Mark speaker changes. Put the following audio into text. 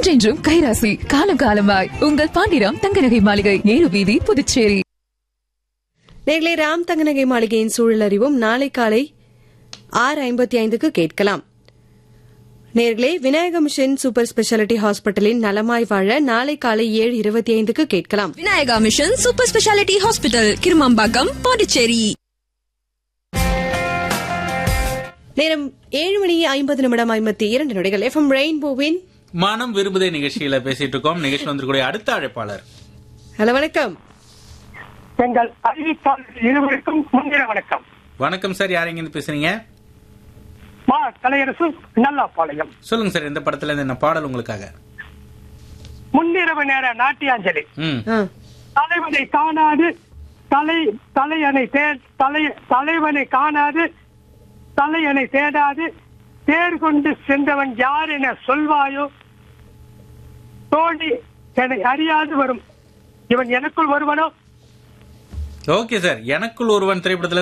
Speaker 1: என்றென்றும் கைராசி காலம் காலமாய் உங்கள் பாண்டிராம் தங்கநகை மாளிகை நேரு வீதி புதுச்சேரி
Speaker 2: நேர்களே ராம் தங்கநகை மாளிகையின் சூழல் அறிவும் நாளை காலை ஆறு ஐம்பத்தி ஐந்துக்கு கேட்கலாம் நேர்களே விநாயக மிஷன் சூப்பர் ஸ்பெஷாலிட்டி ஹாஸ்பிட்டலின் நலமாய் வாழ நாளை காலை ஏழு இருபத்தி ஐந்துக்கு கேட்கலாம்
Speaker 3: Vinayaka mission super speciality hospital Kirumampakkam Pondicherry
Speaker 2: நேரம் ஏழு மணி ஐம்பது நிமிடம் ஐம்பத்தி இரண்டு நொடிகள் எஃப்எம் ரெயின்போவின்
Speaker 4: மனம் விரும்புதே நிகழ்ச்சியில பேசிட்டு இருக்கோம் நிகழ்ச்சி வந்திருக்கக்கூடிய அடுத்த அழைப்பாளர்
Speaker 2: ஹலோ வணக்கம்
Speaker 5: எங்கள் அறிவிப்பாளர் இருவருக்கும் முன்னிற வணக்கம்
Speaker 4: வணக்கம் சார் யார் எங்க பேசுறீங்க
Speaker 5: மா கலையரசு நல்லாப்பாளையம்
Speaker 4: சொல்லுங்க சார் இந்த படத்துல இருந்து என்ன பாடல் உங்களுக்காக
Speaker 5: முன்னிரவு நேர நாட்டியாஞ்சலி
Speaker 4: ம்
Speaker 2: ஆ,
Speaker 5: தலைவனை காணாது தலை தலையணை தே தலை தலைவனை காணாது தலையணை தேடாது தேர் கொண்டு சென்றவன் யார் என சொல்வாயோ தோழி என்னை அறியாது வரும் இவன் எனக்குள் வருவனோ
Speaker 4: ஓகே சார் எனக்குள் ஒருவன் திரைப்படத்துல